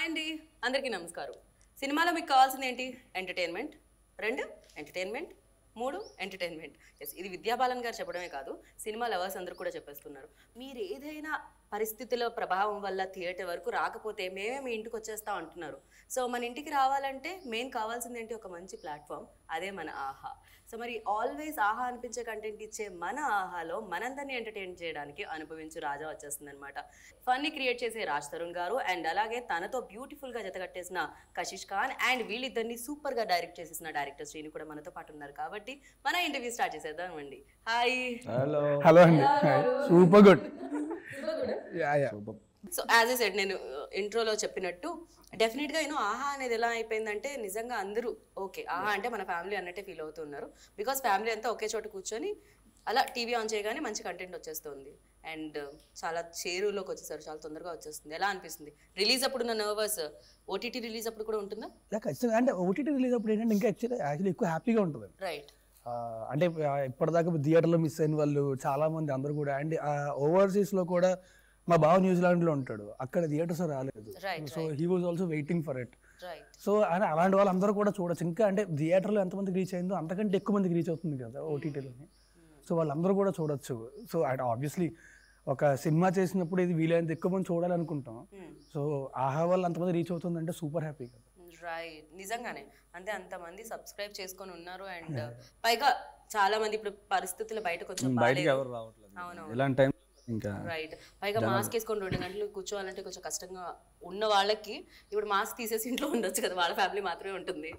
అండి అందరికీ నమస్కారం సినిమాలో మీకు కావాల్సింది ఏంటి ఎంటర్టైన్మెంట్ రెండు ఎంటర్టైన్మెంట్ మూడు ఎంటర్టైన్మెంట్ ఎస్ ఇది విద్యాబాలన్ గారు చెప్పడమే కాదు సినిమా లవర్స్ అందరూ కూడా చెప్పేస్తున్నారు మీరు ఏదైనా పరిస్థితుల ప్రభావం వల్ల థియేటర్ వరకు రాకపోతే మేమే మీ ఇంటికి వచ్చేస్తాం అంటున్నారు సో మన ఇంటికి రావాలంటే మెయిన్ కావాల్సింది ఏంటి ఒక మంచి ప్లాట్ఫామ్ అదే మన ఆహా సో మరి ఆల్వేస్ ఆహా అనిపించే కంటెంట్ ఇచ్చే మన ఆహాలో మనందరినీ ఎంటర్టైన్ చేయడానికి అనుభవించు రాజా వచ్చేస్తుంది అనమాట ఫన్నీ క్రియేట్ చేసే రాజ్ తరుణ్ గారు అండ్ అలాగే తనతో బ్యూటిఫుల్ గా జతకట్టేసిన కషిష్ ఖాన్ అండ్ వీళ్ళిద్దరిని సూపర్ గా డైరెక్ట్ చేసేసిన డైరెక్టర్ శ్రీని కూడా మనతో పాటు ఉన్నారు కాబట్టి మన ఇంటర్వ్యూ స్టార్ట్ చేసేద్దాం అండి హాయ్ హలో హలో అండి super good ya ya so as I said నేను ఇంట్రోలో చెప్పినట్టు డెఫినెట్గా యూనో ఆహా అనేది ఎలా అయిపోయిందంటే నిజంగా అందరూ ఓకే ఆహా అంటే మన ఫ్యామిలీ అన్నట్టే ఫీల్ అవుతున్నారు బికాస్ ఫ్యామిలీ అంతా ఒకే చోట కూర్చొని అలా టీవీ ఆన్ చేయగానే మంచి కంటెంట్ వచ్చేస్తుంది అండ్ చాలా చేరువులోకి వచ్చేసారు చాలా తొందరగా వచ్చేస్తుంది ఎలా అనిపిస్తుంది రిలీజ్ అప్పుడు ఉన్న నర్వస్ ఓటీటీ రిలీజ్ అప్పుడు కూడా ఉంటుందా యా ఖచ్చితంగా అంటే ఓటీటీ రిలీజ్ అప్పుడు ఏంటంటే ఇంకా యాక్చువల్లీ యాక్చువల్లీ ఎక్కువ హ్యాపీగా ఉంటుంది రైట్ ఆ, అంటే ఆ, ఇప్పటిదాకా థియేటర్లో మిస్ అయిన వాళ్ళు చాలా మంది అందరూ కూడా అండ్ ఓవర్సీస్లో కూడా మా బావ న్యూజిలాండ్లో ఉంటాడు అక్కడ థియేటర్స్ రాలేదు Right, so he was also waiting for it right so అని అలాంటి వాళ్ళందరూ కూడా చూడొచ్చు ఇంకా అంటే థియేటర్లో ఎంతమందికి రీచ్ అయిందో అంతకంటే ఎక్కువ మందికి రీచ్ అవుతుంది కదా ఓటీటీలోని సో వాళ్ళందరూ కూడా చూడొచ్చు సో అండ్ ఆబ్వియస్లీ ఒక సినిమా చేసినప్పుడు ఇది వీలైనంత ఎక్కువ మంది చూడాలనుకుంటాం సో ఆహా వాళ్ళు అంతమంది రీచ్ అవుతుందంటే సూపర్ హ్యాపీ కదా రైట్ నిజంగానే అంటే అంతమంది సబ్స్క్రైబ్ చేసుకొని ఉన్నారు అండ్ పైగా చాలా మంది ఇప్పుడు పరిస్థితులు బయట కొంచెం బయటికి బాగాలేదు. ఎవరు రావట్లేదు అవునవును. ఇలాంటి టైం ఇంకా రైట్ పైగా మాస్క్ వేసుకొని రెండు గంటలు కూర్చోవాలంటే కొంచెం కష్టంగా ఉన్న వాళ్ళకి ఇప్పుడు మాస్క్ తీసేసి ఇంట్లో ఉండొచ్చు కదా వాళ్ళ ఫ్యామిలీ మాత్రమే ఉంటుంది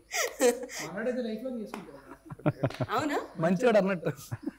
అవునా మంచివాడు అన్నట్టు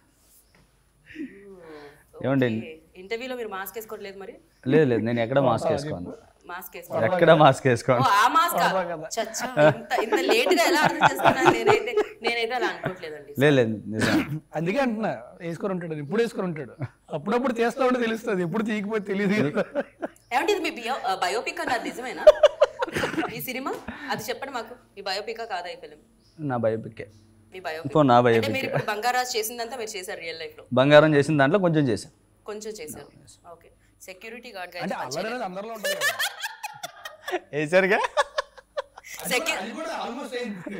ఏమండి ఇంటర్వ్యూలో మీరు మాస్క్ వేసుకోవట్లేదు మరి లేదు లేదు నేను ఎక్కడ మాస్క్ వేసుకోను మాస్క్ వేసుకోవాలి ఎక్కడ మాస్క్ వేసుకోను ఓ, ఆ మాస్క్ చచ్చా ఇంత ఇంత లేట్ గా ఎలా అర్థం చేసుకున్నాను నేనైతే నేనైతే అలా అనుకోవట్లేదండి లేదు లేదు నిజం అందుకే అంటున్నా వేసుకొని ఉంటాడు ఇప్పుడు వేసుకొని ఉంటాడు అప్పుడప్పుడు చేస్తా ఉంటే తెలుస్తుంది ఎప్పుడు తీయకపోతే తెలియదు ఏమంటే ఇది మీ బియో బయోపిక్ అన్నది నిజమేనా ఈ సినిమా అది చెప్పండి మాకు మీ బయోపికా కాదా ఈ ఫిలిం నా బయోపిక్కే మీ బయోపిక్ ఇంకో నా అంటే బయోపిక్ మీరు ఇప్పుడు బంగారాజ్ చేసిందంతా మీరు చేశారు రియల్ లైఫ్ లో బంగారం చేసిన దాంట్లో కొంచెం చేశాను కొంచెం చేశారు ఓకే సెక్యూరిటీ గార్డ్ గా అంటే అల్లరి అనేది అందరిలో ఉంటుంది కదా. వేసారుగా సెక్యూ అది కూడా almost అయింది.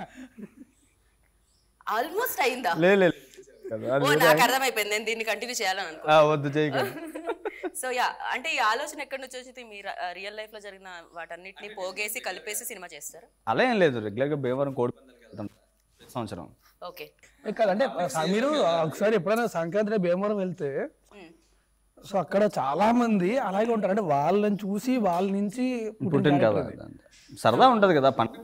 ఆల్మోస్ట్ అయిందా లేదు లేదు కదా, ఓ అది నాకు అర్థమైపోయింది నేను దీన్ని కంటిన్యూ చేయాలని అనుకో ఆ, వద్దు చేయకండి సో యా అంటే ఈ ఆలోచన ఎక్కడి నుంచి వచ్చింది మీ రియల్ లైఫ్ లో జరిగిన వాటన్నిటిని పోగేసి కలిపేసి సినిమా చేస్తారు అలా ఏం లేదు రెగ్యులర్గా భీమవరం కోడి పందాలకి వెళ్తాం ప్రతి సంవత్సరం ఓకే ఏ కాదు అంటే మీరు ఒకసారి ఎప్పుడైనా సంక్రాంతి భీమవరం వెళ్తే సో అక్కడ చాలా మంది అలాగే ఉంటారు అంటే వాళ్ళని చూసి వాళ్ళ నుంచి పుట్టిన పుట్టిన కదా సరదా ఉంటది కదా పండుగ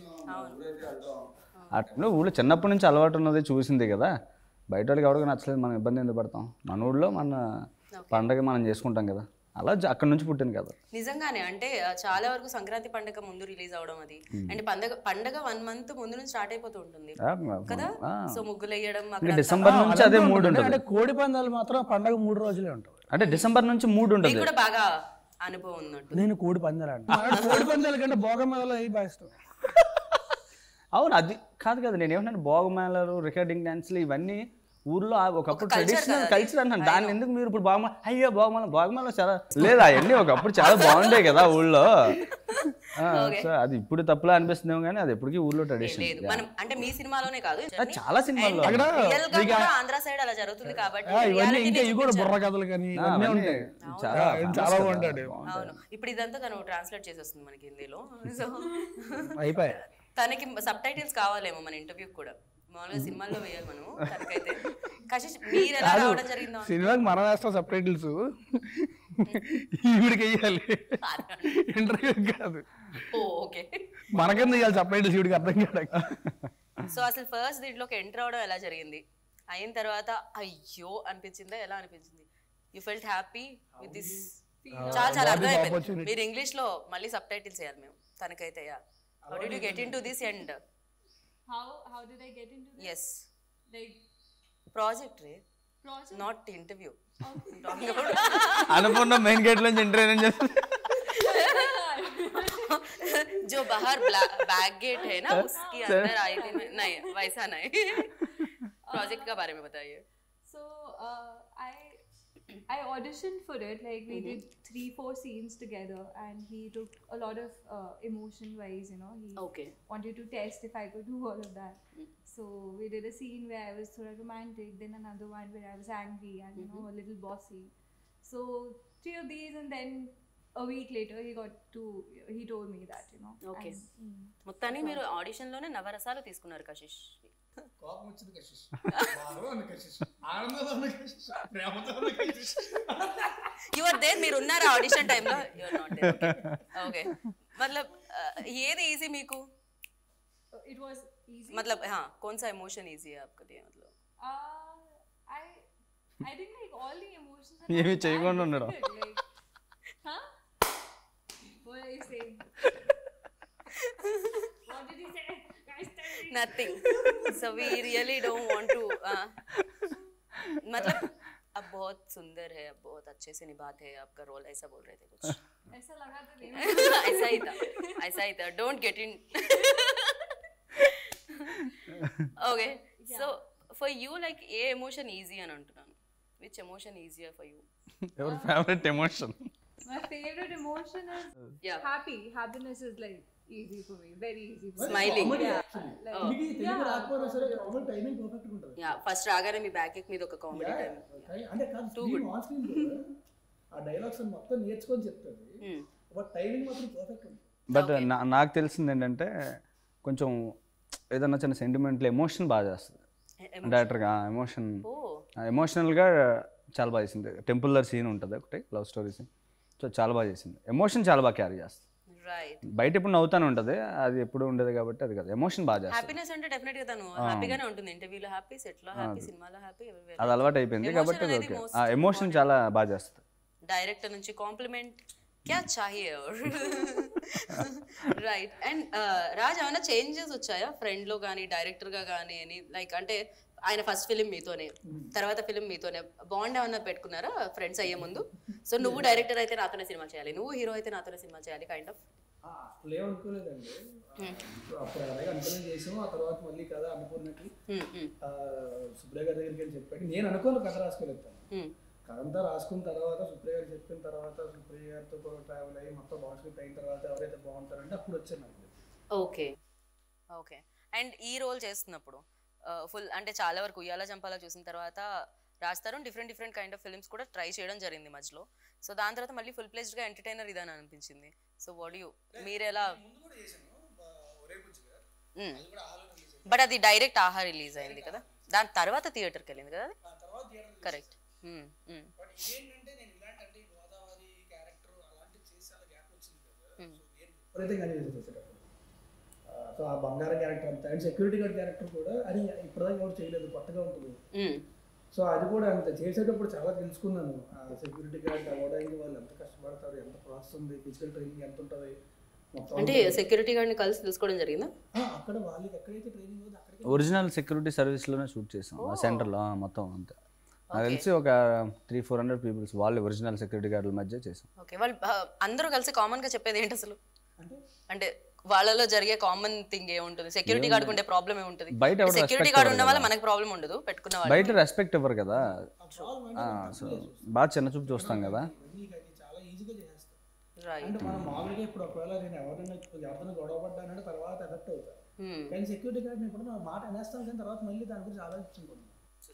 ఆ టైంలో ఊళ్ళో చిన్నప్పటి నుంచి అలవాటు ఉన్నది చూసింది కదా బయట వాళ్ళకి ఎవరికి నచ్చలేదు మనం ఇబ్బంది ఎందుకు పడతాం మన ఊళ్ళో మన పండగ మనం చేసుకుంటాం కదా అలా జ- అక్కడి నుంచి పుట్టింది కదా నిజంగానే అంటే ఆ, చాలా వరకు సంక్రాంతి పండగ ముందు రిలీజ్ అవడం అది అండ్ పండగ పండగ వన్ మంత్ ముందు నుంచి స్టార్ట్ అయిపోతూ ఉంటుంది ఆ, కదా ఆ. సో ముగ్గులు వేయడం ఇంకా అక్కడ డిసెంబర్ నుంచి అదే మూడు అంటే ఉంటుంది కోడి పందాలు మాత్రం పండగ మూడు రోజులే ఉంటుంది అంటే డిసెంబర్ నుంచి మూడు ఉంటుంది మీకు కూడా బాగా అనుభవం ఉన్నట్టు నేను కోడి పందాలు అంటే కోడి పందాల కంటే భోగమేళలో అవి బాగా ఇష్టం అవును అది కాదు కదా నేను ఏమన్నాను భోగమేళలు రికార్డింగ్ డాన్స్లు ఇవన్నీ ఊర్లో ఆ ఒకప్పుడు culture ట్రెడిషనల్ కదా అది. కల్చర్ అన్నాను దాన్ని ఎందుకు మీరు ఇప్పుడు భోగమ అయ్యో భోగమేళ భోగమేళ చాలా లేదా అవన్నీ ఒకప్పుడు చాలా బాగుంటాయి కదా ఊళ్ళో ఆ, సో అది ఇప్పుడు తప్పులా అనిపిస్తుందేమో కానీ అది ఎప్పటికీ ఊర్లో ట్రెడిషన్ లేదు మనం అంటే మీ సినిమాలోనే కాదు చాలా సినిమాల్లో అక్కడ రియల్ గా కూడా ఆంధ్ర సైడ్ అలా జరుగుతుంది కాబట్టి ఆ, ఇవన్నీ reality ఇంకా ని ఇవి కూడా చూపించారు. బుర్ర కథలు కానీ ఇవన్నీ ఉంటాయి చాలా ఆ, చాలా బాగుంటాడు అవును ఇప్పుడు ఇదంతా తను ట్రాన్స్లేట్ చేసేస్తుంది మనకి హిందీలో సో అయిపోయాయి తనకి సబ్ టైటిల్స్ కావాలేమో మన ఇంటర్వ్యూ కూడా మామూలుగా సినిమాల్లో వేయాలి మనం తనకైతే కశిష్ మీరు ఎలా రావడం జరిగిందో సినిమాకి మన వేస్తాం సబ్ టైటిల్స్ ఈవిడికి వెయ్యాలి ఇంటర్వ్యూ కాదు ఓ ఓకే మనకెందుకు ఇవ్వాలి సబ్ టైటిల్స్ ఈవిడికి అర్థం కాదు సో అసలు ఫస్ట్ దీంట్లోకి ఎంటర్ అవడం ఎలా జరిగింది అయిన తర్వాత అయ్యో అనిపించిందా ఎలా అనిపించింది you felt happy with this చాలా చాలా అర్థమైపోయింది మీరు ఇంగ్లీష్ లో మళ్ళీ సబ్ టైటిల్స్ వేయాలి మేము తనకైతే ya how did you get into this and How how did I get into this? Yes Like project రే project? నాట్ ఇంటర్వ్యూ అనుకున్న మెయిన్ గేట్ నుంచి ఎంటర్ అని చెప్పి जो बाहर बैक गेट है ना उसके अंदर आई थी मैं- नहीं वैसा नहीं प्रोजेक्ट का बारे में बताइए So uh, I I auditioned for it. Like we did three, four scenes together, and he took a lot of uh, emotion wise. You know, he okay wanted to test if I could do all of that. So we did a scene where I was sort of romantic, then another one where I was angry and you know a little bossy. So three of these, and then a week later he got to he told me that you know. Okay. and, mm. మొత్తానికి మీరు ఆడిషన్లోనే నవరసాలు తీసుకున్నారు కశిష్ కోపం వచ్చింది కశిష్ బాధలో ఉన్న కశిష్ ఆనందంలో ఉన్న కశిష్ ప్రేమతో ఉన్న కశిష్ యు ఆర్ దేర్ మీరు ఉన్నారా ఆడిషన్ టైంలో you are not there okay मतलब अ, ఏది ఈజీ మీకు Uh, it was easy. मतलब हाँ कौन सा इमोशन इजी है आपके लिए मतलब Uh, I I think like all the emotions. are ఏమీ not that చేయకుండా ఉండడం. difficult, Like, huh? What are you saying? what did he say? Guys, tell me. Nothing so we really don't want to मतलब अब बहुत सुंदर है अब बहुत अच्छे से निभाते हैं आपका रोल ऐसा बोल रहे थे कुछ ऐसा लगा तो नहीं ऐसा ही था ऐसा ही था don't get in okay so for you like a emotion easy అని అంటున్నాను which emotion easier for you ఎవరి favourite emotion My favorite emotion is Yeah. happy. Happiness is like easy for me, very easy. For me. Smiling. Yeah. Like, ఇది తెలుగు రాకపోయినా సరే common timing perfect ఉంటుంది yeah first రాగానే మీ back ఎక్ మీద ఒక కామెడీ టైం టై- అంటే కాదు స్క్రీన్ ఆన్ స్క్రీన్ కూడా ఆ డైలాగ్స్ మొత్తం నేర్చుకొని చెప్తుంది బట్ టైమింగ్ మాత్రం పర్ఫెక్ట్ ఉంది బట్ నాకు తెలిసింది ఏంటంటే కొంచెం ఏదన్నా చిన్న సెంటిమెంట్లు ఎమోషన్ బాగా చేస్తుంది డైరెక్టర్గా ఎమోషన్ ఓ ఎమోషనల్గా చాలా బాగా చేసింది టెంపుల్లో సీన్ ఉంటుంది ఒకటి లవ్ స్టోరీ సీన్ సో చాలా బాగా చేసింది ఎమోషన్ చాలా బాగా క్యారీ చేస్తుంది రైట్ బయట ఇప్పుడు నవ్వుతానే ఉంటుంది అది ఎప్పుడు ఉండదు కాబట్టి అది కాదు ఎమోషన్ బాగా చేస్తుంది హ్యాపీనెస్ అంటే డెఫినెట్ గా తను హ్యాపీగానే ఉంటుంది ఇంటర్వ్యూలో హ్యాపీ సెట్ లో హ్యాపీ సినిమాలో హ్యాపీ అది అలవాటు అయిపోయింది Emotion కాబట్టి అది అనేది ఓకే most ఆ ఎమోషన్ చాలా బాగా చేస్తుంది డైరెక్టర్ నుంచి కాంప్లిమెంట్ క్యా చాహియే రైట్ అండ్ రాజ్ ఏమైనా చేంజెస్ వచ్చాయా ఫ్రెండ్ లో కానీ డైరెక్టర్ గా కానీ అని లైక్ అంటే ఆయన ఫస్ట్ ఫిలిం మీతోనే తర్వాత ఫిలిం మీతోనే బాండ్ ఏమన్నా పెట్టుకున్నారా ఫ్రెండ్స్ అయ్యే ముందు సో నువ్వు డైరెక్టర్ అయితే నాతోనే సినిమా చేయాలి నువ్వు హీరో అయితే నాతోనే సినిమా చేయాలి కైండ్ ఆఫ్ ఆ, అసలు ఏమనుకోలేదండి అప్పుడు అలాగే అనుకునే చేసాము ఆ తర్వాత మళ్ళీ కదా అనుకున్నట్టు ఆ, సుబ్రయ్య గారి దగ్గరికి వెళ్ళి చెప్పాడు నేను అనుకోను కథ రాసుకోలేదు కథ అంతా రాసుకున్న తర్వాత సుప్రియ గారు చెప్పిన తర్వాత సుప్రియ గారితో కూడా ట్రావెల్ అయ్యి మొత్తం బాగుంటుంది అయిన తర్వాత ఎవరైతే బాగుంటారంటే అప్పుడు వచ్చాను నాకు ఓకే ఓకే అండ్ ఈ రోల్ చేస్తున్నప్పుడు ఫుల్ అంటే చాలా వరకు ఉయ్యాల చంపాల చూసిన తర్వాత రాస్తారు different different kind of films కూడా ట్రై చేయడం జరిగింది మధ్యలో సో దాని తర్వాత మళ్ళీ ఫుల్ గా ఎంటర్టైనర్ ఇదని అనిపించింది సో వాట్ యూ మీరు ఎలా బట్ అది డైరెక్ట్ ఆహా రిలీజ్ అయింది కదా దాని తర్వాత థియేటర్కి వెళ్ళింది కదా అది కరెక్ట్ బట్ ఇదేంటంటే నేను ఇలాంటి అంటే ఈ గోదావరి క్యారెక్టర్ అలాంటివి చేసి చాలా గ్యాప్ వచ్చింది కదా సో నేను విపరీతంగా అనిపించింది వచ్చేటప్పుడు సో ఆ బంగారం క్యారెక్టర్ అంతా అండ్ సెక్యూరిటీ గార్డ్ క్యారెక్టర్ కూడా అది ఇప్పటిదాకా ఎవరు చేయలేదు కొత్తగా ఉంటుంది సో అది కూడా అంత చేసేటప్పుడు చాలా తెలుసుకున్నాను ఆ సెక్యూరిటీ గార్డ్ అవ్వడానికి వాళ్ళు ఎంత కష్టపడతారు ఎంత ప్రాసెస్ ఉంది ఫిజికల్ ట్రైనింగ్ ఎంత ఉంటుంది మొత్తం అంటే సెక్యూరిటీ గార్డ్ని కలిసి తెలుసుకోవడం జరిగిందా ఆ, అక్కడ వాళ్ళకి ఎక్కడైతే ట్రైనింగ్ ఉందో అక్కడికి ఒరిజినల్ సెక్యూరిటీ సర్వీస్లోనే షూట్ చేసాం ఆ సెంటర్లో మొత్తం అంతా నాకు తెలిసి ఒక త్రీ ఫోర్ హండ్రెడ్ పీపుల్స్ వాళ్ళు ఒరిజినల్ సెక్యూరిటీ గార్డుల మధ్య చేసాం ఓకే వాళ్ళు ఆ, అందరూ కలిసి కామన్ గా చెప్పేది ఏంటి అసలు అంటే అంటే వాళ్ళలో జరిగే కామన్ థింగ్ ఏముంటుంది సెక్యూరిటీ గార్డ్ ఉండే ప్రాబ్లం ఏముంటుంది బయట ఎవరు సెక్యూరిటీ respect గార్డ్ ఇవ్వరు ఉన్న వల్ల కదా. మనకు ప్రాబ్లం ఉండదు పెట్టుకున్న వాళ్ళు బయట రెస్పెక్ట్ ఇవ్వరు కదా ప్రాబ్లం ఆ, సో బాగా చిన్న చూపు చూస్తాం కదా నీకు అది చాలా ఈజీగా చేసేస్తాను రైట్ అంటే మనం మామూలుగా ఇప్పుడు ఒకవేళ నేను ఎవరైనా ఎవరితో గొడవ పడ్డానంటే తర్వాత ఎఫెక్ట్ అవుతా కానీ సెక్యూరిటీ గార్డ్ ఇప్పుడు నా మాట అనేస్తాను కానీ తర్వాత మళ్ళీ దాని గురించి ఆలోచించుకుంటాను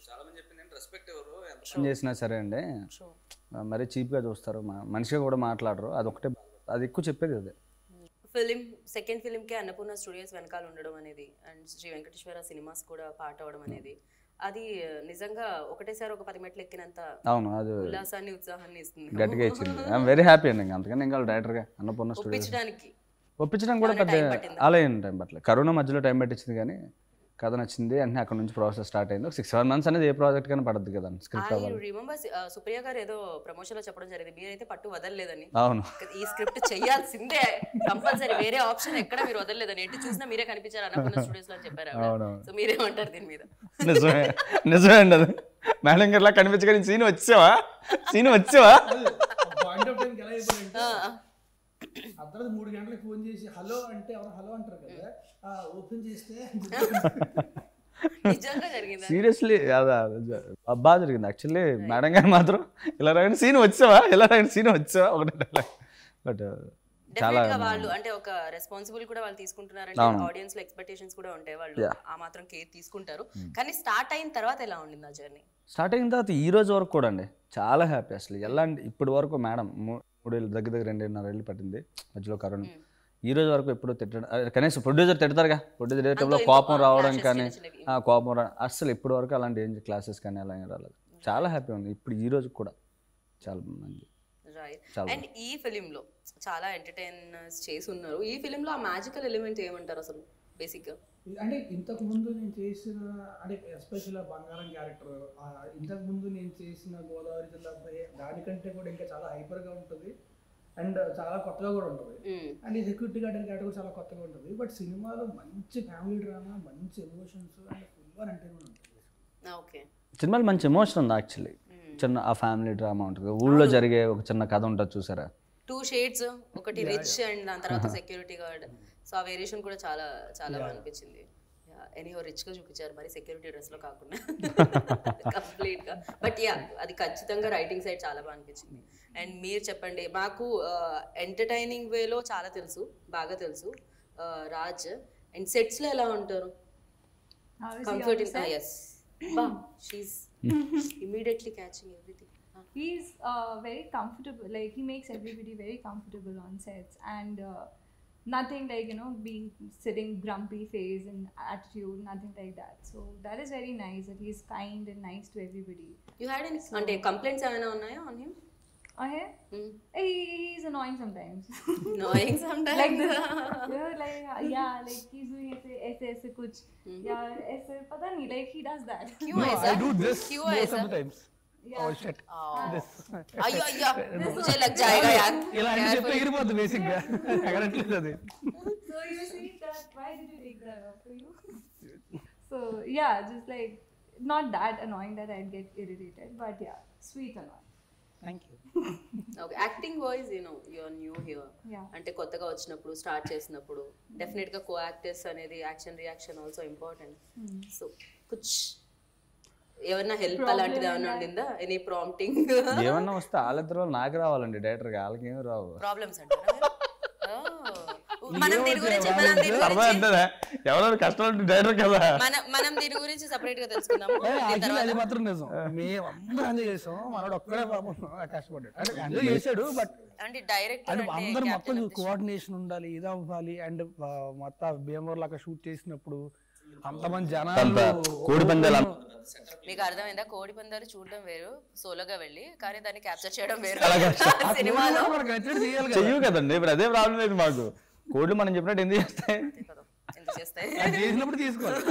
ఏం చేసినా సరే అండి ఆ, మరీ చీప్గా చూస్తారు మ- మనిషిగా కూడా మాట్లాడరు అదొకటే అది ఎక్కువ చెప్పేది అదే ఫిలిం సెకండ్ ఫిలిం కి అన్నపూర్ణ స్టూడియోస్ వెనకాల ఉండడం అనేది అండ్ శ్రీ వెంకటేశ్వర సినిమాస్ కూడా పార్ట్ అవడం అనేది అది ఆ, నిజంగా ఒకటేసారి ఒక పది మెట్లు ఎక్కినంత అవును అది ఉల్లాసాన్ని ఉత్సాహాన్ని ఇస్తుంది గట్టిగా ఇచ్చింది ఐఎమ్ వెరీ హ్యాపీ అండి ఇంకా అంతకని ఇంకా డైరెక్టర్గా అన్నపూర్ణ స్టూడియో ఒప్పించడానికి ఒప్పించడం కూడా పెద్ద అలా ఏం టైం పట్టలేదు కరోనా మధ్యలో టైం పట్టించింది కానీ కథ నచ్చింది అంటే అక్కడ నుంచి ప్రాసెస్ స్టార్ట్ అయింది ఒక సిక్స్ సెవెన్ మంత్స్ అనేది ఏ ప్రాజెక్ట్ కానీ పడద్దు కదా స్క్రిప్ట్ ఐ అవ్వాలి రిమెంబర్ సుప్రియ గారు ఏదో ప్రమోషన్ లో చెప్పడం జరిగింది మీరైతే పట్టు వదలలేదని అవును ఈ స్క్రిప్ట్ చేయాల్సిందే కంపల్సరీ వేరే ఆప్షన్ ఎక్కడ మీరు వదలలేదని ఎటు చూసినా మీరే కనిపించారు అన్నపూర్ణ స్టూడియోస్ లో అని చెప్పారు ఆవిడ. అవునవును. సో మీరేమంటారు దీని మీద నిజమే నిజమే అండి అది మేడం గారిలా కనిపించగానే సీన్ వచ్చావా సీన్ వచ్చావా పాయింట్ ఆఫ్ టైంకి ఎలా అయిపోయిందంటే అర్ధరాత్రి మూడు గంటలకు ఫోన్ చేసి హలో అంటే ఎవరు హలో అంటారు కదా ఆ ఓపెన్ చేస్తే నిజంగా జరిగిందా సీరియస్లీ అదా బాగా జరిగింది యాక్చువల్లీ మేడం గారు మాత్రం ఇలా రాయని సీన్ వచ్చావా ఇలా రాయని సీన్ వచ్చావా ఒకటే డైలాగ్ బట్ చాలా డెఫినెట్ గా వాళ్ళు అంటే ఒక రెస్పాన్సిబుల్ కూడా వాళ్ళు తీసుకుంటున్నారంటే అవును. ఆడియన్స్ లో ఎక్స్పెక్టేషన్స్ కూడా ఉంటాయి వాళ్ళు Yeah. ఆ మాత్రం కేర్ తీసుకుంటారు కానీ స్టార్ట్ అయిన తర్వాత ఎలా ఉండింది ఆ జర్నీ స్టార్ట్ అయిన తర్వాత ఈ రోజు వరకు కూడా అండి చాలా హ్యాపీ అసలు ఎలా అంటే ఇప్పటి వరకు మేడం మూడేళ్ళు దగ్గర దగ్గర రెండున్నర ఏళ్ళు పట్టింది మధ్యలో కరోనా ఈ రోజు వరకు ఎప్పుడు తిట్టడం అదే కనీసం ప్రొడ్యూసర్ తిడతారుగా ప్రొడ్యూసర్ తిట్టడంలో ఇంకో కోపం రావడం clashes కానీ చిన్న చిన్నవి. ఆ, కోపం రావడం అస్సలు ఇప్పటి వరకు అలాంటి ఏం క్లాసెస్ కానీ అలా ఏం రాలేదు చాలా హ్యాపీ ఉంది ఇప్పుడు ఈ రోజు కూడా చాలా మంది రైట్ చాలా అండ్ ఈ ఫిలిం లో చాలా ఎంటర్టైనర్స్ చేసి ఉన్నారు ఈ ఫిలిం లో ఆ మ్యాజికల్ ఎలిమెంట్ ఏమంటారు అసలు బేసిక్ గా అంటే ఇంతకు ముందు నేను చేసిన అంటే ఎస్పెషల్ బంగారం క్యారెక్టర్ ఇంతకు ముందు నేను చేసిన గోదావరి జిల్లా అబ్బాయి దానికంటే కూడా ఇంకా చాలా హైపర్గా ఉంటుంది అండ్ చాలా కొత్తగా కూడా ఉంటుంది మ్మ్. అండ్ ఈ సెక్యూరిటీ గార్డ్ క్యారెక్టర్ కూడా చాలా కొత్తగా ఉంటుంది బట్ సినిమాలో మంచి ఫ్యామిలీ డ్రామా మంచి ఎమోషన్స్ అండ్ ఫుల్ ఎంటర్టైన్మెంట్ ఉంటుంది ఓకే సినిమాలో మంచి ఎమోషన్ ఉంది యాక్చువల్లీ చిన్న ఆ ఫ్యామిలీ డ్రామా ఉంటుంది ఊళ్ళో జరిగే ఒక చిన్న కథ ఉంటుంది చూసారా టూ షేడ్స్ ఒకటి రిచ్ అండ్ దాని తర్వాత సెక్యూరిటీ గార్డ్ సో ఆ వేరియేషన్ కూడా చాలా చాలా బాగా అనిపించింది ఎనీహో రిచ్ గా చూపించారు మరి సెక్యూరిటీ డ్రెస్ లో కాకుండా కంప్లీట్ గా బట్ యా అది ఖచ్చితంగా రైటింగ్ సైడ్ చాలా బాగా అనిపించింది అండ్ మీరు చెప్పండి మాకు ఎంటర్టైనింగ్ వేలో చాలా తెలుసు బాగా తెలుసు ఆ, రాజ్ అండ్ సెట్స్ లో ఎలా ఉంటారు How is he on comforting the set? Yes బా she's immediately catching everything He's uh, very comfortable. Like he makes everybody very comfortable on sets, and uh, nothing like you know being sitting grumpy face and attitude, nothing like that. So that is very nice. That he's kind and nice to everybody. You had any అంటే complaints ఏమైనా ఉన్నాయా on him Oh, hey? He, he's annoying sometimes. Annoying some like this. yeah, like uh, yeah, like he's doing ऐसे ऐसे ऐसे कुछ yeah ऐसे पता नहीं like he does that. क्यों ऐसा I do this क्यों most ऐसा of the times. Yeah. Oh shit. This. అయ్యో అయ్యో मुझे लग जाएगा यार ఇలా అంటే చెప్తే ఎగిరిపోద్ది బేసిక్ గా ఎగరట్లేదు అది so you see that why did you take that off for you? so yeah, just like not that annoying that I'd get irritated, but yeah, sweet annoying. Thank you okay acting voice you know you are new here Yeah. అంటే కొత్తగా వచ్చినప్పుడు start చేసినప్పుడు definite గా co actors అనేది action reaction also important so కుచ్ ఏమన్నా help Problem అలాంటిది ఏమైనా in that? ఉండిందా ఎనీ ప్రాంప్టింగ్ ఏమన్నా వస్తే వాళ్ళిద్దరు నాకు రావాలండి డైరెక్టర్గా వాళ్ళకి ఏమి రావు ప్రాబ్లమ్స్ అంటారా మీరు? Oh. మనం దీని గురించి మనం దీని సరదా గురించి అంటేనే ఎవరైనా కష్టాలు డైరెక్టర్ కదా మనం మనం దీని గురించి సెపరేట్ గా తెలుసుకుందాము దీని యాక్చువల్లీ తర్వాత అది మాత్రం నిజం మేము అందరం ఎంజాయ్ చేసాం మనోడు ఒక్కడే పాపం కష్టపడ్డాడు అంటే ఎంజాయ్ చేశాడు బట్ అంటే డైరెక్టర్ అంటే అంటే అందరు మొత్తం captain of the ship. Coordination ఉండాలి ఇది అవ్వాలి అండ్ మొత్తం భీమవరం లాగా షూట్ చేసినప్పుడు అంతమంది జనాలు కోడి పందాలు మీకు అర్థమైందా కోడి పందాలు చూడడం వేరు సోలోగా వెళ్ళి కానీ దాన్ని క్యాప్చర్ చేయడం వేరు ఆ సినిమాలో కోడి మనకు నచ్చినట్టు చేయాలి కదా చెయ్యు కదండి ఇప్పుడు అదే ప్రాబ్లం లేదు మాకు కోడ్లు మనం చెప్పినట్టు ఎందుకు చేస్తాయి ఎందుకు చేస్తాయి అది చేసినప్పుడు తీసుకోవాలి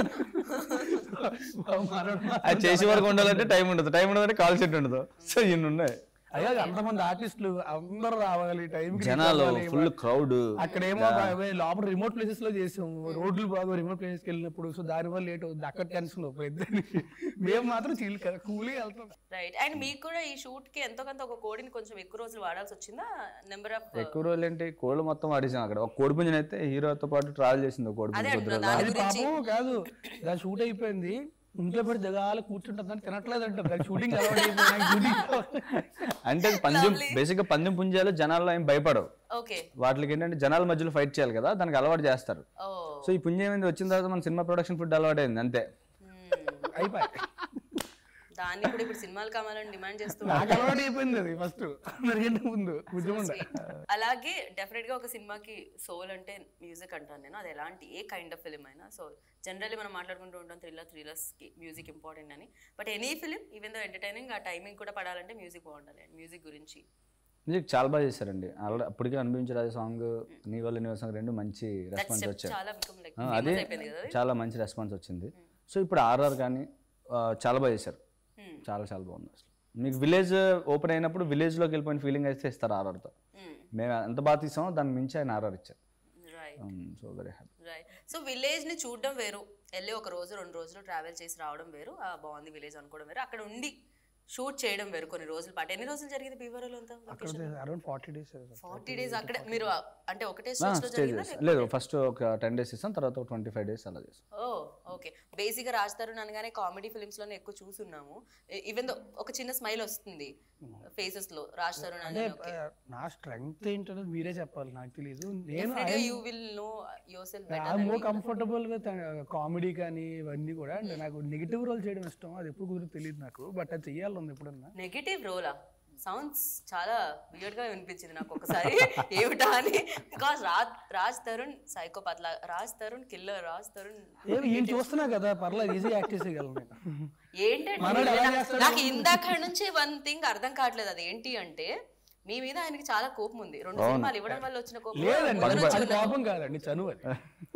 మనోడు అది చేసే వరకు ఉండాలంటే టైం ఉండదు టైం ఉండదంటే కాల్ సెట్ ఉండదు సో ఇన్ని ఉన్నాయి అయ్యా అంతమంది ఆర్టిస్టులు అందరూ రావాలి టైం జనాలు ఫుల్ క్రౌడ్ అక్కడేమో బా- లోపల రిమోట్ ప్లేసెస్ లో చేసాం రోడ్లు బాగా రిమోట్ ప్లేసెస్ కి వెళ్ళినప్పుడు సో దాని వల్ల లేట్ అవుతుంది అక్కడ టెన్షన్ ఇద్దరికి మేము మాత్రం చిల్ కూలీ వెళ్తాం రైట్ అండ్ మీకు కూడా ఈ షూట్ కి ఎంతో కొంత ఒక కోడిని కొంచెం ఎక్కువ రోజులు వాడాల్సి వచ్చిందా నెంబర్ ఆఫ్ ఎక్కువ రోజులు ఏంటి కోళ్ళు మొత్తం ఆడేసాం అక్కడ ఒక కోడి పుంజుని అయితే హీరోతో పాటు ట్రావెల్ చేసింది ఒక కోడి అదే పుంజు అంటున్నా దాని అది గురించి పాపం కాదు దాని షూట్ అయిపోయింది ఇంట్లో పెట్టి దిగాలి కూర్చుంటుంది తినట్లేదు అంటారు దాని షూటింగ్ అలవాటు అయిపోయింది షూటింగ్ అంటే అది పందెం బేసిక్ గా పందెం పుంజాలు జనాల్లో ఏం భయపడవు ఓకే వాటికి ఏంటంటే జనాల మధ్యలో ఫైట్ చేయాలి కదా దానికి అలవాటు చేస్తారు ఓ సో ఈ పుంజం ఏంది వచ్చిన తర్వాత మన సినిమా ప్రొడక్షన్ ఫుడ్ అలవాటు అయింది అంతే అయిపోయి దాన్ని కూడా ఇప్పుడు సినిమాలు కావాలని డిమాండ్ చేస్తూ నాకు అలవాటు అయిపోయింది అది ఫస్ట్ అందరికంటే ముందు ఉద్యమం అలాగే డెఫినెట్ గా ఒక సినిమాకి సోల్ అంటే మ్యూజిక్ అంటాను నేను అది ఎలాంటి ఏ కైండ్ ఆఫ్ ఫిలిం అయినా సో జనరల్లీ మనం మాట్లాడుకుంటూ ఉంటాం థ్రిల్లర్ థ్రిల్లర్స్ కి మ్యూజిక్ ఇంపార్టెంట్ అని but any film even though entertaining ఆ టైమింగ్ కూడా పడాలంటే మ్యూజిక్ బాగుండాలి మ్యూజిక్ గురించి మ్యూజిక్ చాలా బాగా చేశారండి ఆల్రెడీ అప్పటికే అనిపించారు సాంగ్ నీ వల్ల నీ సాంగ్ రెండు మంచి రెస్పాన్స్ వచ్చాయి చాలా become like ఆ, famous అదే అయిపోయింది కదా అది. చాలా మంచి రెస్పాన్స్ వచ్చింది సో ఇప్పుడు ఆర్ఆర్ కానీ ఆ, చాలా బాగా చేశారు Hmm. చాలా చాలా బాగుంది అసలు మీకు విలేజ్ ఓపెన్ అయినప్పుడు విలేజ్లోకి వెళ్ళిపోయిన ఫీలింగ్ అయితే ఇస్తారు ఆర్ఆర్తో Hmm. మేము ఎంత బాగా తీసామో దాని మించి ఆయన ఆర్ఆర్ ఇచ్చారు right so very happy right so village ని చూడడం వేరు వెళ్ళి ఒక రోజు రెండు రోజులు ట్రావెల్ చేసి రావడం వేరు ఆ బాగుంది విలేజ్ అనుకోవడం వేరు అక్కడ ఉండి షూట్ చేయడం వేరు కొన్ని రోజుల పాటు ఎన్ని రోజులు జరిగింది బీవరలో అంతా around forty days forty days అక్కడే మీరు అంటే ఒకటే స్టేజ్ లో స్టే జరిగిందా చేస్తాం లేదు ఫస్ట్ ఒక టెన్ డేస్ ఇస్తాం తర్వాత ఒక ట్వంటీ ఫైవ్ డేస్ అలా చేస్తాం ఓ ఓకే బేసిక్గా రాజ్ తరుణ్ అనగానే కామెడీ ఫిల్మ్స్లోనే ఎక్కువ చూసున్నాము ఈవెన్ ఒక చిన్న స్మైల్ వస్తుంది ఫేసెస్ లో రాజ్ తరుణ్ అంటే అని ఆ, నా స్ట్రెంగ్త్ ఏంటనేది మీరే చెప్పాలి నాకు తెలియదు నేను you will know yourself I more comfortable with comedy కానీ ఇవన్నీ కూడా అంటే నాకు నెగిటివ్ రోల్ చేయడం ఇష్టం అది ఎప్పుడు కుదిరి తెలియదు నాకు బట్ అది చెయ్యాలి ఎప్పుడన్నా నెగిటివ్ రోలా సౌండ్స్ చాలా వియర్డ్ గా వినిపించింది నాకు ఒకసారి ఏమిటా అని బికాస్ రాజ్ రాజ్ తరుణ్ సైకోపాత్ లా రాజ్ తరుణ్ కిల్లర్ రాజ్ తరుణ్ ఏమి ఈయన చూస్తున్నా కదా పర్లేదు ఈజీ యాక్ట్ చేసేయగలను నేను ఏంటంటే మనోడు ఎలా నాకు- చేస్తాడు? నాకు ఇందాక నుంచి వన్ థింగ్ అర్థం కావట్లేదు అది ఏంటి అంటే మీ మీద ఆయనకి చాలా కోపం ఉంది రెండు సినిమాలు ఇవ్వడం వల్ల వచ్చిన కోపం లేదండి మొదలు అది వచ్చిన- కోపం కాదండి చనువు అది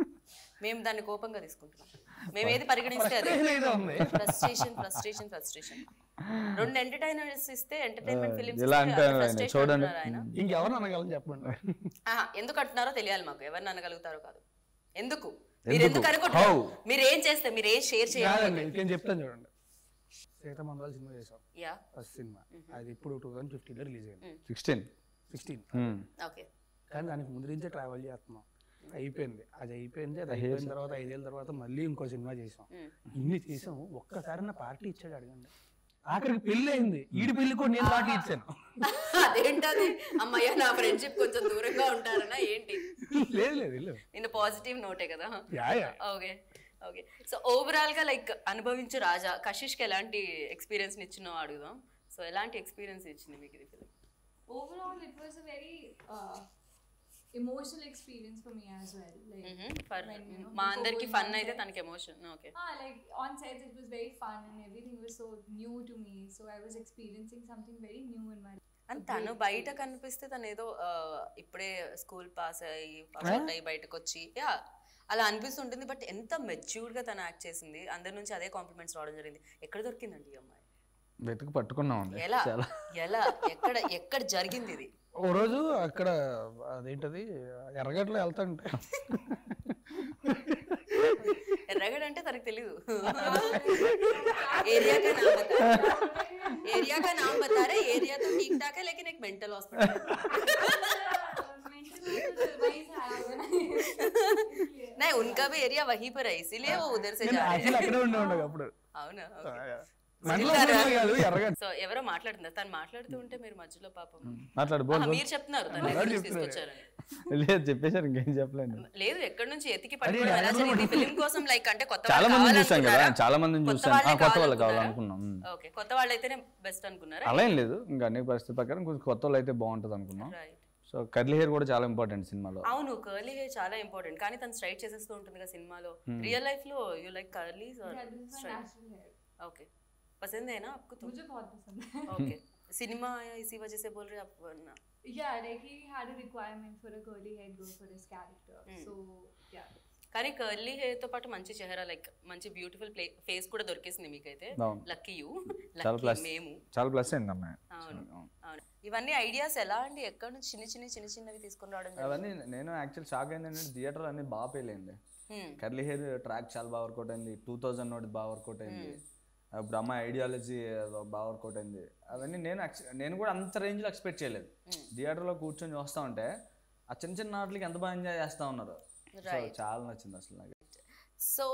మేము దాన్ని కోపంగా తీసుకుంటున్నాం మేము ఏది పరిగణిస్తే అదే Frustration ఏదో ఉంది ఫ్రస్ట్రేషన్ ఫ్రస్ట్రేషన్ ఫ్రస్ట్రేషన్ రెండు ఎంటర్టైనర్స్ ఇస్తే ఎంటర్టైన్మెంట్ ఫిలిమ్స్ ఇలా అంటారు ఆయన, చూడండి. ఆయన ఇంకెవరు అనగలని చెప్పండి ఆహా, ఎందుకు అంటున్నారో తెలియాలి మాకు ఎవరిని అనగలుగుతారో కాదు ఎందుకు మీరు ఎందుకు How? అనుకుంటున్నారు మీరు ఏం చేస్తే మీరు ఏం షేర్ చేయాలి కాదండి ఇంకేం చెప్తాను చూడండి సీతమందరాల సినిమా చేసాం యా ఫస్ట్ సినిమా అది ఇప్పుడు టూ థౌసండ్ ఫిఫ్టీన్లో రిలీజ్ అయింది సిక్స్టీన్ సిక్స్టీన్ ఓకే కానీ దానికి ముందు నుంచే ట్రావెల్ చేస్తున్నాం అయిపోయింది అది అయిపోయింది అది అయిపోయిన తర్వాత ఐదేళ్ళ తర్వాత మళ్ళీ ఇంకో సినిమా చేసాం ఇన్ని చేసాం ఒక్కసారి నా పార్టీ ఇచ్చాడు అడగండి ఆఖరికి పెళ్లి అయింది ఈడి పెళ్లి కూడా నేను పార్టీ ఇచ్చాను అదేంటది అమ్మయ్య నా ఫ్రెండ్షిప్ కొంచెం దూరంగా ఉంటారనా ఏంటి లేదు లేదు లేదు ఇన్ పాజిటివ్ నోటే కదా yeah yeah okay okay so overall గా లైక్ అనుభవించు రాజా కషిష్కి ఎలాంటి ఎక్స్పీరియన్స్ ఇచ్చినో అడుగుదాం సో ఎలాంటి ఎక్స్పీరియన్స్ ఇచ్చింది మీకు ఇది film Overall, it was a very uh, emotional experience for me as well. Like, for when, you know, మా before అందరికి going ఫన్ on అయితే set- తనకి emotion okay Ah, like on sets, it was very fun and everything was so new to me. So I was experiencing something very new in my and తను బయట కనిపిస్తే తను ఏదో ఆ, ఇప్పుడే school pass అయ్యి పాస్ అవుట్ అయ్యి బయటకు వచ్చి యా అలా అనిపిస్తుంటుంది బట్ ఎంత మెచ్యూర్డ్ గా తను యాక్ట్ చేసింది అందరి నుంచి అదే కాంప్లిమెంట్స్ రావడం జరిగింది ఎక్కడ దొరికిందండి ఈ అమ్మాయి వెతికి పట్టుకున్నామండి ఎలా చాలా ఎలా ఎక్కడ ఎక్కడ జరిగింది ఇది ఓ రోజు అక్కడ అదేంటది ఎర్రగడ్డలో వెళ్తాంటే ఎర్రగడ అంటే తనకు తెలీదు एरिया का नाम बता एरिया का नाम बता रहे एरिया तो ठीक ठाक है लेकिन एक मेंटल हॉस्पिटल नहीं उनका भी एरिया वहीं पर है इसीलिए वो उधर से जा रहे యాక్చువల్లీ అక్కడే ఉండే ఉండవు అప్పుడు అవునా మండలం కాదు ఎర్రగడ్డ సో ఎవరో మాట్లాడుతున్నారు తను మాట్లాడుతూ ఉంటే మీరు మధ్యలో పాపం మాట్లాడు ఆ, బోల్ మీరు చెప్తున్నారు తను ఎక్కడి నుంచి తీసుకొచ్చారని లేదు చెప్పేశారు ఇంకేం చెప్పలేండి లేదు ఎక్కడి నుంచి ఎతికి పట్టుకోవడం ఎలా జరిగింది ఫిలిం కోసం లైక్ అంటే కొత్త చాలా వాళ్ళు మందిని చూసాం కదా కావాలనుకున్నారా? చాలా మందిని కొత్త చూసాం ఆ, వాళ్ళే కొత్త వాళ్ళు కావాలనుకున్నారా? కావాలనుకున్నాం ఉమ్. ఓకే కొత్త వాళ్ళు అయితేనే బెస్ట్ అనుకున్నారా అలా ఏం లేదు ఇంకా అన్ని పరిస్థితి ప్రకారం కొంచెం కొత్త వాళ్ళు అయితే బాగుంటుంది అనుకున్నాం రైట్ సో కర్లీ హెయిర్ కూడా చాలా ఇంపార్టెంట్ సినిమాలో అవును కర్లీ హెయిర్ చాలా ఇంపార్టెంట్ కానీ తను స్ట్రైట్ చేసేస్తూ ఉంటుంది కదా సినిమాలో రియల్ లైఫ్ లో you like curlies are Yeah, this is my natural hair. Okay पसंद है ना आपको तो मुझे बहुत पसंद है ओके सिनेमा आया इसी वजह से बोल रहे हैं आप वरना yeah like he had a requirement for a curly haired girl for his character so yeah కానీ కర్లీ హెయిర్ తో పాటు మంచి చెహరా లైక్ మంచి బ్యూటిఫుల్ ప్లే ఫేస్ కూడా దొరికేసింది మీకైతే అవును. లక్కీ యూ చాలా లక్కీ ప్లస్ మేము చాలా ప్లస్ అయింది అమ్మాయి అవును అవును ఇవన్నీ ఐడియాస్ ఎలా అండి ఎక్కడి నుంచి చిన్న చిన్న చిన్న చిన్నవి తీసుకొని రావడం జరిగింది? అవన్నీ నేను యాక్చువల్ షాక్ అయింది ఏంటంటే థియేటర్ అన్ని బాగా పేలింది Hmm. కర్లీ హెయిర్ ట్రాక్ చాలా బాగా వర్కౌట్ అయింది టూ థౌజండ్ నోటి బాగా వర్కౌట్ అయింది ఇప్పుడు అమ్మాయి ఐడియాలజీ బాగా వర్కౌట్ అయింది అవన్నీ నేను actu- నేను కూడా అంత రేంజ్లో ఎక్స్పెక్ట్ చేయలేదు థియేటర్లో కూర్చొని చూస్తూ ఉంటే ఆ చిన్న చిన్న ఆటలకి ఎంత బాగా ఎంజాయ్ చేస్తూ ఉన్నారు సో చాలా నచ్చింది అసలు నాకు సో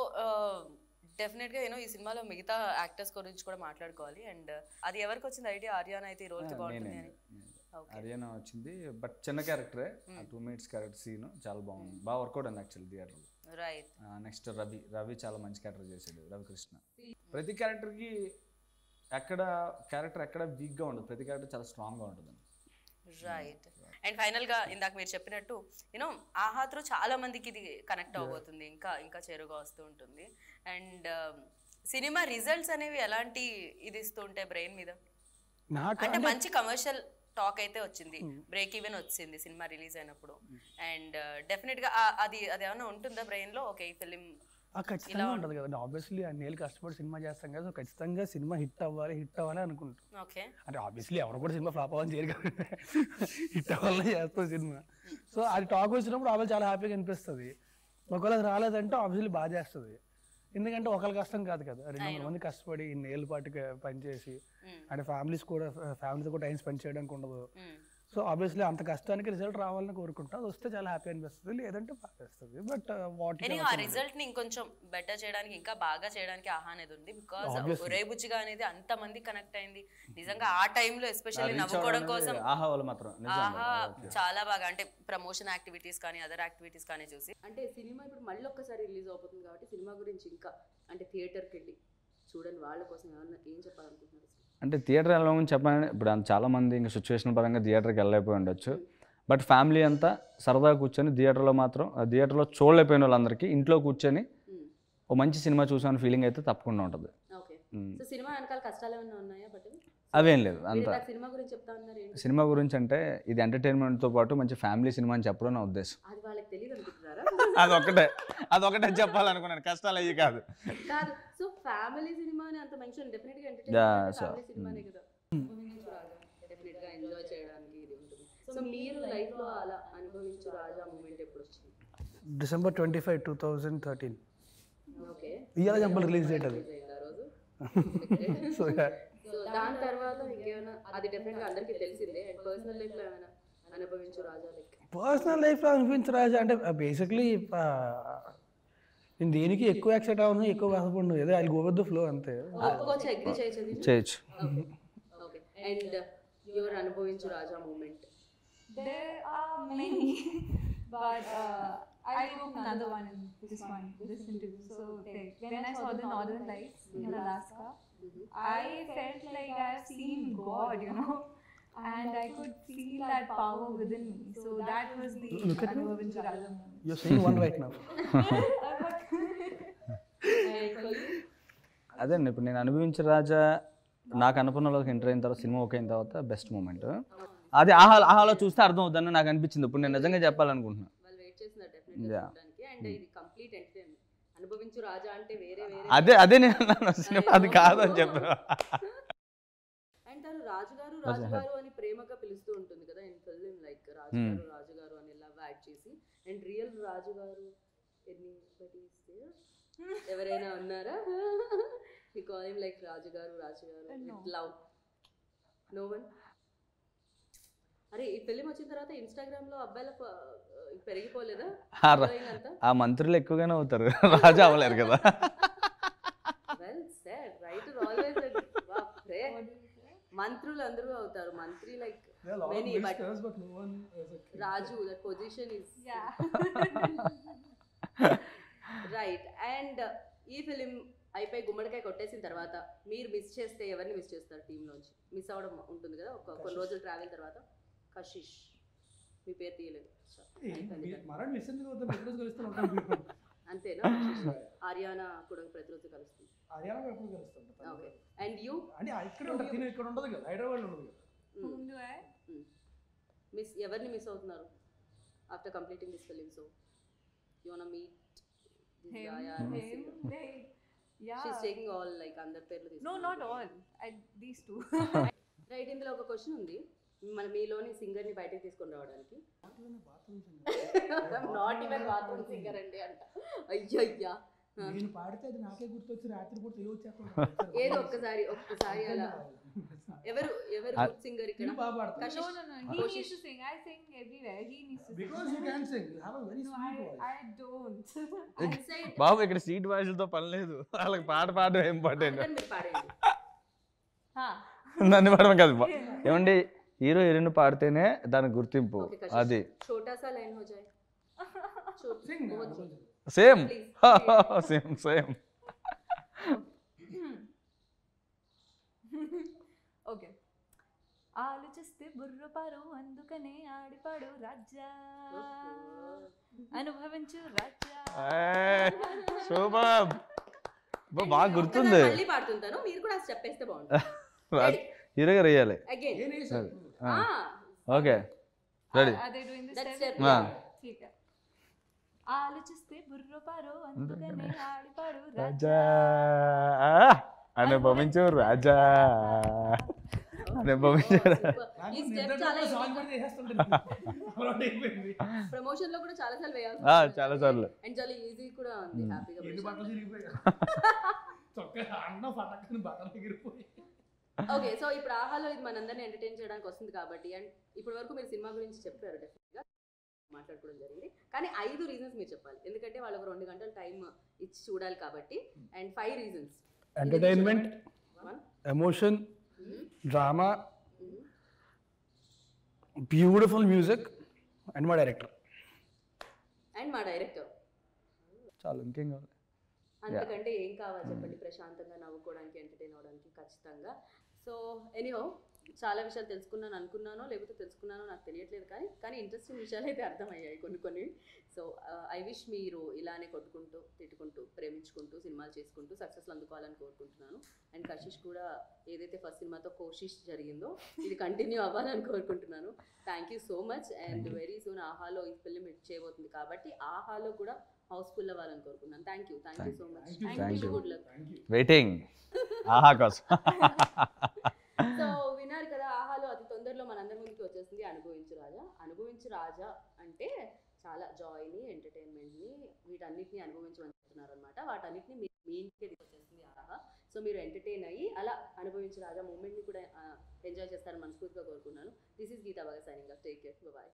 డెఫినెట్గా యూనో ఈ సినిమాలో మిగతా యాక్టర్స్ గురించి కూడా మాట్లాడుకోవాలి అండ్ అది ఎవరికి వచ్చింది ఐడియా ఆర్యాన్ అయితే ఈ రోల్కి బాగుంటుంది అని ఓకే హర్యానా వచ్చింది బట్ చిన్న క్యారెక్టరే ఆ టూ మినిట్స్ క్యారెక్టర్ సీన్ చాలా బాగుంది బాగా వర్కౌట్ అయింది యాక్చువల్ థియేటర్లో రైట్ నెక్స్ట్ రవి రవి చాలా మంచి క్యారెక్టర్ చేశాడు రవికృష్ణ ప్రతి క్యారెక్టర్కి ఎక్కడ క్యారెక్టర్ ఎక్కడ వీక్గా ఉండదు ప్రతి క్యారెక్టర్ చాలా స్ట్రాంగ్గా ఉంటుంది రైట్ అండ్ ఫైనల్ గా ఇందాక మీరు చెప్పినట్టు యూనో ఆహా త్రూ చాలా మందికి ఇది కనెక్ట్ అవబోతుంది ఇంకా ఇంకా చేరుగా వస్తూ ఉంటుంది అండ్ సినిమా రిజల్ట్స్ అనేవి ఎలాంటి ఇది ఇస్తూ ఉంటాయి బ్రెయిన్ మీద నాకు అంటే మంచి కమర్షియల్ టాక్ అయితే వచ్చింది బ్రేక్ ఈవెన్ వచ్చింది సినిమా రిలీజ్ అయినప్పుడు అండ్ డెఫినెట్ గా ఆ- అది అది ఏమైనా ఉంటుందా బ్రెయిన్ లో ఓకే ఈ ఫిలిం ఆ ఖచ్చితంగా ఉంటుంది కదండి ఆబ్వియస్లీ అన్నేళ్ళు కష్టపడి సినిమా చేస్తాం కదా సో ఖచ్చితంగా సినిమా హిట్ అవ్వాలి హిట్ అవ్వాలి అనుకుంటాం ఓకే అంటే ఆబ్వియస్లీ ఎవరు కూడా సినిమా ఫ్లాప్ అవ్వాలని చేయరు కదా హిట్ అవ్వాలని చేస్తాం సినిమా సో అది టాక్ వచ్చినప్పుడు ఆవిడ చాలా హ్యాపీగా అనిపిస్తుంది ఒకవేళ అది రాలేదంటే ఆబ్వియస్లీ బాగా చేస్తుంది ఎందుకంటే ఒకళ్ళ కష్టం కాదు కదా రెండు వందల మంది కష్టపడి ఇన్ని ఏళ్ళ పాటు పనిచేసి అంటే ఫ్యామిలీస్ కూడా ఫ్యామిలీస్ కూడా టైం స్పెండ్ చేయడానికి ఉండదు సో ఆబ్వియస్లీ అంత కష్టానికి రిజల్ట్ రావాలని కోరుకుంటా అది వస్తే చాలా హ్యాపీ అనిపిస్తుంది లేదంటే బాధేస్తుంది బట్ వాట్ ఎనీ ఆ రిజల్ట్ ని ఇంకొంచెం బెటర్ చేయడానికి ఇంకా బాగా చేయడానికి ఆహా అనేది ఉంది బికాస్ ఒరే బుజ్జిగా అనేది అంత మంది కనెక్ట్ అయింది నిజంగా ఆ టైంలో ఎస్పెషల్లీ నవ్వుకోవడం కోసం ఆహా వాళ్ళు మాత్రం నిజంగా ఆహా చాలా బాగా అంటే ప్రమోషన్ యాక్టివిటీస్ కానీ అదర్ యాక్టివిటీస్ కానీ చూసి అంటే సినిమా ఇప్పుడు మళ్ళీ ఒక్కసారి రిలీజ్ అవుతుంది కాబట్టి సినిమా గురించి ఇంకా అంటే థియేటర్కి వెళ్ళి చూడండి వాళ్ళ కోసం ఏమన్నా ఏం చెప్పాలనుకుంటున్నారు అసలు? అంటే థియేటర్ వెళ్ళమని చెప్పాలని ఇప్పుడు అంత చాలా మంది ఇంకా సిచ్యువేషన్ పరంగా థియేటర్కి వెళ్ళలేకపోయి ఉండొచ్చు బట్ ఫ్యామిలీ అంతా సరదాగా కూర్చొని థియేటర్లో మాత్రం ఆ థియేటర్లో చూడలేకపోయిన వాళ్ళందరికీ ఇంట్లో కూర్చొని మ్మ్. ఓ మంచి సినిమా చూసాను ఫీలింగ్ అయితే తప్పకుండా ఉంటుంది ఓకే మ్మ్. సో సినిమా వెనకాల కష్టాలు ఏమైనా ఉన్నాయా బట్ అవేం లేదు మీరు అంత ఇందాక సినిమా గురించి చెప్తా ఉన్నారు ఏంటి సినిమా గురించి అంటే ఇది ఎంటర్టైన్మెంట్తో పాటు మంచి ఫ్యామిలీ సినిమా అని చెప్పడం నా ఉద్దేశం అది వాళ్ళకి తెలియదు అనుకుంటున్నారా అదొకటే అదొకటే చెప్పాలనుకున్నాను కష్టాలు అయ్యి కాదు కాదు సో ఫ్యామిలీ సినిమా అని అంత మెన్షన్ డెఫినెట్ గా Yeah, ఎంటర్టైన్మెంట్ so, ఫ్యామిలీ సినిమానే కదా డెఫినెట్ గా ఎంజాయ్ చేయడానికి ఇది ఉంటుంది సో మీరు లైఫ్ లో అలా అనుభవించు రాజా మూమెంట్ ఎప్పుడు వచ్చింది December twenty five two thousand thirteen okay ఇవాళ చెప్పాలి రిలీజ్ డేట్ అది ఆ రోజు సో సో దాని తర్వాత ఇంకేమైనా అది డెఫినెట్ గా అందరికీ తెలిసిందే అండ్ పర్సనల్ లైఫ్ లో ఏమైనా అనుభవించు రాజా లైక్ పర్సనల్ లైఫ్లో అనిపించరాజు అంటే బేసిక్లీ నేను దేనికి ఎక్కువ ఎక్సైట్ అవును ఎక్కువ బాధపడను ఏదో I go with the flow అంతే ఒప్పుకోవచ్చు అగ్రి చేయొచ్చు చేయొచ్చు okay and your Anubhavinchu Raja moment There are many, but uh, I took another one in this one, this interview. So like, when I saw the Northern Lights in Alaska, I felt like I've seen God, you know, and I could feel that power within me. So that was the Anubhav Raja moment. You seen one right నా అదే అండి ఇప్పుడు నేను అనుభవించిన రాజా నాకు అనుకున్నలోకి enter అయిన తర్వాత cinema okay అయిన తర్వాత బెస్ట్ మూమెంట్ అది ఆహా ఆహాలో చూస్తే అర్థం అవుతుందని నాకు అనిపించింది ఇప్పుడు నేను నిజంగా చెప్పాలనుకుంటున్నాను వాళ్ళు వెయిట్ చేస్తున్నారు డెఫినెట్ గా చూడడానికి అండ్ ఇది కంప్లీట్ ఎంటర్టైన్మెంట్ అనుభవించు రాజా అంటే వేరే వేరే అదే అదే నేను అన్నాను సినిమా అది కాదు అని చెప్పాను అండ్ తను రాజుగారు రాజుగారు అని ప్రేమగా పిలుస్తూ ఉంటుంది కదా ఇన్ ఫిల్మ్ లైక్ రాజుగారు రాజుగారు అని లవ్ యాడ్ చేసి అండ్ రియల్ రాజుగారు ఎన్ని ఎవరైనా ఉన్నారా ఈ కాల్ లైక్ రాజుగారు రాజుగారు విత్ లవ్ నో వన్ అరే ఈ ఫిలిం వచ్చిన తర్వాత ఇన్స్టాగ్రామ్ లో అబ్బాయిల ప- పెరిగిపోలేదా ఆ ర- Following అంతా ఆ మంత్రులు ఎక్కువగానే అవుతారు రాజా అవ్వలేరు కదా వెల్ సెడ్ రైట్ ఆల్వేస్ బాప్రే మంత్రులు అందరూ అవుతారు మంత్రి లైక్ మెనీ బట్ రాజు that position is Yeah. Right and ఈ ఫిలిం అయిపోయి గుమ్మడికాయ కొట్టేసిన తర్వాత మీరు మిస్ చేస్తే ఎవరిని మిస్ చేస్తారు టీమ్ నుంచి మిస్ అవ్వడం ఉంటుంది కదా ఒక కొన్ని రోజులు ట్రావెల్ తర్వాత కషిష్ మీ పేరు తీయలేదు మరణ్ మిస్ ఎందుకు అవుతుంది ఎప్పుడు కలుస్తాను అంతేనా ఆర్యానా కూడా ప్రతిరోజు కలుస్తుంది హర్యానా ఎప్పుడు కలుస్తాను ఓకే అండ్ యూ అంటే ఇక్కడ ఉంటుంది తిని ఇక్కడ ఉండదు కదా హైదరాబాద్ ఉండదు కదా Whom do I? మిస్ ఎవరిని మిస్ అవుతున్నారు after completing this film so you want meet this Him. Guy Him. Like, yeah. She's taking all like అందరి పేర్లు No, not all. I, these two. Right ఇందులో ఒక క్వశ్చన్ ఉంది మన మీలోని singer ని బయటకు తీసుకొని రావడానికి నాట్ ఈవెన్ బాత్రూమ్ సింగర్ అండి అంట అయ్యో అయ్యా నేను పాడితే అది నాకే గుర్తొచ్చి రాత్రి పూట తెలివి వచ్చేస్తాను ఏదో ఒక్కసారి ఒక్కసారి అలా ఎవరు ఎవరు సింగర్ ఇక్కడ బాగా పాడతాను Kashish no, no, no. He needs to sing. I sing everywhere. He needs to sing. Because you can sing you have a very No, sweet I, voice I don't. Inside- బాబు ఇక్కడ సీట్ వాయిస్లతో పని లేదు వాళ్ళకి పాట పాడడం ఇంపార్టెంట్ అందుకని మీరు పాడండి huh. నన్ను పాడడం కాదు బా- ఏమండి హీరో హీరోయిన్ పాడితేనే దానికి గుర్తింపు Okay, కషిష్. అది छोटा सा लाइन हो जाए छोट- సింగ్ बहुत- same Please. Same same okay ఆలోచిస్తే బుర్ర పారు అందుకనే ఆడిపాడు రాజా అనుభవించు రాజా సూపర్ బాగా గుర్తుంది ఒక్కసారి మళ్ళీ పాడుతుంటాను మీరు కూడా చెప్పేస్తే బాగుంటుంది హీరో గారు వేయాలి అగైన్ ఏం వేసాను ఓకే రెడీ అదే doing this That's step it. Ah. ठीक है ఆలోచిస్తే బుర్ర పారు అందుకనే ఆడిపాడు రాజా రాజా అనుభవించు రాజా అనుభవించు రా- ఈ స్టెప్ చాలా సాంగ్ పడితే వేసేస్తుంటాను అలవాటు అయిపోయింది ప్రమోషన్ లో కూడా చాలా సార్లు వేయాల్సి ఆ, చాలా సార్లు అండ్ చాలా ఈజీ కూడా ఉంది హ్యాపీగా ఎన్ని బట్టలు తిరిగిపోయాయి చొక్క అన్న పటక్కని బట్టలు ఎగిరిపోయి ఓకే సో ఇప్పుడు ఆహాలో ఇది మనందరిని ఎంటర్టైన్ చేయడానికి వస్తుంది కాబట్టి అండ్ ఇప్పటి వరకు మీరు సినిమా గురించి చెప్పారు డెఫినెట్గా మాట్లాడుకోవడం జరిగింది కానీ ఐదు రీజన్స్ మీరు చెప్పాలి ఎందుకంటే వాళ్ళకి రెండు గంటల టైం ఇచ్చి చూడాలి కాబట్టి and five reasons entertainment one emotion drama beautiful music and మా డైరెక్టర్ అండ్ మా డైరెక్టర్ చాలు ఇంకేం కావాలి అంతకంటే ఏం కావాలి చెప్పండి ప్రశాంతంగా నవ్వుకోవడానికి ఎంటర్టైన్ అవ్వడానికి ఖచ్చితంగా సో ఎనీహో చాలా విషయాలు తెలుసుకున్నాను అనుకున్నానో లేకపోతే తెలుసుకున్నానో నాకు తెలియట్లేదు కానీ కానీ ఇంట్రెస్టింగ్ విషయాలు అయితే అర్థమయ్యాయి కొన్ని కొన్ని సో ఐ విష్ మీరు ఇలానే కొట్టుకుంటూ తిట్టుకుంటూ ప్రేమించుకుంటూ సినిమాలు చేసుకుంటూ సక్సెస్లు అందుకోవాలని కోరుకుంటున్నాను అండ్ కశిష్ కూడా ఏదైతే ఫస్ట్ సినిమాతో కోషిష్ జరిగిందో ఇది కంటిన్యూ అవ్వాలని కోరుకుంటున్నాను thank you so much and very soon ఆహాలో ఈ ఫిల్మ్ హిట్ చేయబోతుంది కాబట్టి ఆహాలో కూడా హౌస్ఫుల్ అవ్వాలని కోరుకున్నాను thank you thank you so much Thank you. Good luck waiting Aha కోసం సో విన్నారు కదా ఆహాలో అతి తొందరలో మనందరి ముందుకి వచ్చేసింది అనుభవించు రాజా అనుభవించు రాజా అంటే చాలా జాయ్ని ఎంటర్టైన్మెంట్ని వీటన్నిటిని అనుభవించమని చెప్తున్నారు అనమాట వాటన్నిటిని మీ మీ ఇంటికి తీసుకొచ్చేస్తుంది ఆహా సో మీరు ఎంటర్టైన్ అయ్యి అలా అనుభవించు రాజా మూమెంట్ని కూడా ఎంజాయ్ చేస్తారని మనస్ఫూర్తిగా కోరుకున్నాను దిస్ ఈస్ గీతా బాగా సైనింగ్ టేక్ కేర్ బాయ్